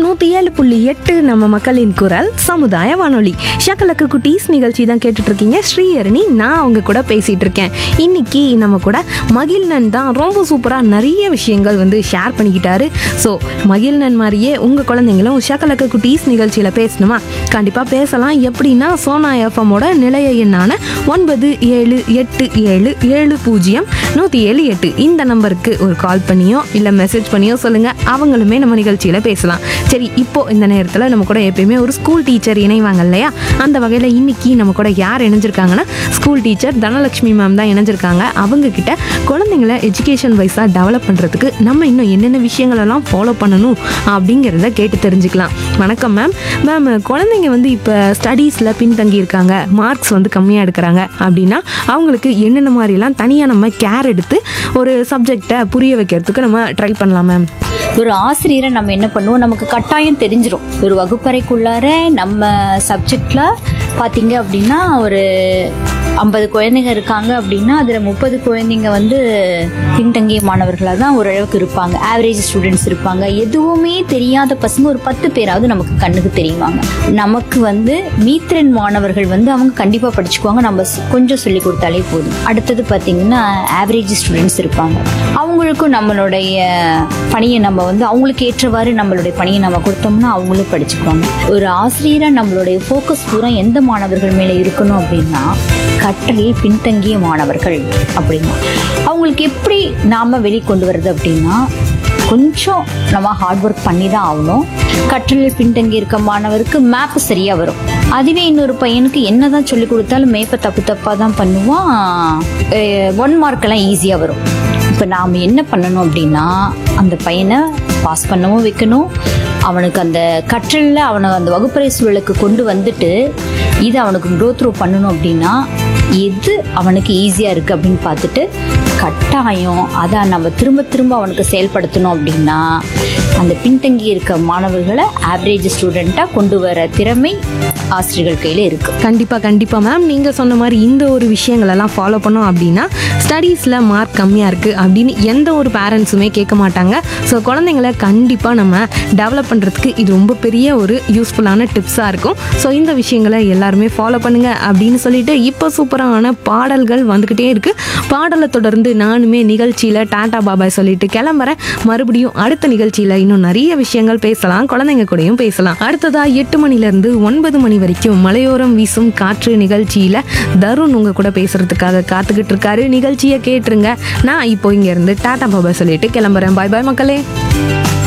நூற்றி ஏழு புள்ளி எட்டு நம்ம மக்களின் குரல் சமுதாய வானொலி ஷக்கலக்கு குட்டீஸ் நிகழ்ச்சி தான் கேட்டுட்டு இருக்கீங்க ஸ்ரீஹரணி நான் அவங்க கூட பேசிட்டு இருக்கேன் இன்னைக்கு நம்ம கூட மகிழ்நன் தான் ரொம்ப சூப்பராக நிறைய விஷயங்கள் வந்து ஷேர் பண்ணிக்கிட்டாரு ஸோ மகிழ்நன் மாதிரியே உங்கள் குழந்தைங்களும் ஷக்கலக்கு குட்டீஸ் நிகழ்ச்சியில் பேசணுமா கண்டிப்பாக பேசலாம் எப்படின்னா சோனா எஃப்எம்மோட நிலைய எண்ணான ஒன்பது ஏழு எட்டு ஏழு ஏழு பூஜ்ஜியம் நூற்றி ஏழு எட்டு இந்த நம்பருக்கு ஒரு கால் பண்ணியோ இல்லை மெசேஜ் பண்ணியோ சொல்லுங்கள் அவங்களுமே நம்ம நிகழ்ச்சியில் பேசலாம் சரி இப்போ இந்த நேரத்தில் நம்ம கூட எப்பயுமே ஒரு ஸ்கூல் டீச்சர் இணைவாங்க இல்லையா அந்த வகையில் இன்னைக்கு நம்ம கூட யார் இணைஞ்சிருக்காங்கன்னா ஸ்கூல் டீச்சர் தனலட்சுமி மேம் தான் இணைஞ்சிருக்காங்க அவங்க கிட்ட குழந்தைங்கள எஜுகேஷன் வைஸாக டெவலப் பண்ணுறதுக்கு நம்ம இன்னும் என்னென்ன விஷயங்களெல்லாம் ஃபாலோ பண்ணணும் அப்படிங்கிறத கேட்டு தெரிஞ்சுக்கலாம் வணக்கம் மேம் மேம் குழந்தைங்க வந்து இப்போ ஸ்டடீஸில் பின்தங்கி இருக்காங்க மார்க்ஸ் வந்து கம்மியாக எடுக்கிறாங்க அப்படின்னா அவங்களுக்கு என்னென்ன மாதிரிலாம் தனியாக நம்ம கேர் எடுத்து ஒரு சப்ஜெக்டை புரிய வைக்கிறதுக்கு நம்ம ட்ரை பண்ணலாம் மேம் ஒரு ஆசிரியரை நம்ம என்ன பண்ணுவோம் நமக்கு கட்டாயம் தெரிஞ்சிரும் ஒரு வகுப்பறைக்குள்ளார நம்ம சப்ஜெக்ட்ல பாத்தீங்க அப்படின்னா ஒரு ஐம்பது குழந்தைங்க இருக்காங்க அப்படின்னா அதுல முப்பது குழந்தைங்க வந்து பின்தங்கிய மாணவர்களாக தான் ஓரளவுக்கு இருப்பாங்க ஆவரேஜ் ஸ்டூடெண்ட்ஸ் இருப்பாங்க எதுவுமே தெரியாத பசங்க ஒரு பத்து பேராவது நமக்கு கண்ணுக்கு தெரியுவாங்க நமக்கு வந்து மீத்திரன் மாணவர்கள் வந்து அவங்க கண்டிப்பா படிச்சுக்குவாங்க நம்ம ஸ்- கொஞ்சம் சொல்லி கொடுத்தாலே போதும் அடுத்தது பாத்தீங்கன்னா ஆவரேஜ் ஸ்டூடெண்ட்ஸ் இருப்பாங்க அவங்களுக்கும் நம்மளுடைய பணியை நம்ம வந்து அவங்களுக்கு ஏற்றவாறு நம்மளுடைய பணியை நம்ம கொடுத்தோம்னா அவங்களும் படிச்சுக்குவாங்க ஒரு ஆசிரியரா நம்மளுடைய ஃபோக்கஸ் பூரா எந்த மாணவர்கள் மேல இருக்கணும் அப்படின்னா கற்றலில் பின்தங்கிய மாணவர்கள் அப்படின்னா அவங்களுக்கு எப்படி நாம வெளிக்கொண்டு வருது அப்படின்னா கொஞ்சம் நம்ம ஹார்ட் ஒர்க் பண்ணி தான் ஆகணும் கற்றலில் பின்தங்கி இருக்க மாணவருக்கு மேப் சரியா வரும் அதுவே இன்னொரு பையனுக்கு என்னதான் சொல்லி கொடுத்தாலும் மேப்பை தப்பு தப்பா தான் பண்ணுவான் ஒன் மார்க் எல்லாம் ஈஸியா வரும் இப்போ நாம் என்ன பண்ணணும் அப்படின்னா அந்த பையனை பாஸ் பண்ணவும் வைக்கணும் அவனுக்கு அந்த கற்றலில் அவனை அந்த வகுப்பறை சூழலுக்கு கொண்டு வந்துட்டு இது அவனுக்கு க்ரோ த்ரூ பண்ணணும் அப்படின்னா எது அவனுக்கு ஈஸியாக இருக்குது அப்படின்னு பார்த்துட்டு கட்டாயம் அதை நம்ம திரும்ப திரும்ப அவனுக்கு செயல்படுத்தணும் அப்படின்னா அந்த பின்தங்கி இருக்க மாணவர்களை ஆவரேஜ் ஸ்டூடெண்ட்டாக கொண்டு வர திறமை ஆசிரியர்கள் கையில் இருக்கு கண்டிப்பாக கண்டிப்பாக மேம் நீங்கள் சொன்ன மாதிரி இந்த ஒரு விஷயங்களெல்லாம் ஃபாலோ பண்ணோம் அப்படின்னா ஸ்டடீஸில் மார்க் கம்மியாக இருக்குது அப்படின்னு எந்த ஒரு பேரண்ட்ஸுமே கேட்க மாட்டாங்க ஸோ குழந்தைங்கள கண்டிப்பாக நம்ம டெவலப் பண்ணுறதுக்கு இது ரொம்ப பெரிய ஒரு யூஸ்ஃபுல்லான டிப்ஸாக இருக்கும் ஸோ இந்த விஷயங்களை எல்லாருமே ஃபாலோ பண்ணுங்க அப்படின்னு சொல்லிட்டு இப்போ சூப்பரான பாடல்கள் வந்துக்கிட்டே இருக்கு பாடலை தொடர்ந்து நானுமே நிகழ்ச்சியில் டாடா பாபாய் சொல்லிட்டு கிளம்புறேன் மறுபடியும் அடுத்த நிகழ்ச்சியில் இன்னும் நிறைய விஷயங்கள் பேசலாம் குழந்தைங்க கூடயும் பேசலாம் அடுத்ததா எட்டு மணிலேருந்து ஒன்பது மணி வரைக்கும் மலையோரம் வீசும் காற்று நிகழ்ச்சியில் தருண் உங்க கூட பேசுறதுக்காக காத்துக்கிட்டு இருக்காரு நிகழ்ச்சியை கேட்டுருங்க நான் இப்போ இங்க இருந்து டாடா பாபாய் சொல்லிட்டு கிளம்புறேன் பாய் பாய் மக்களே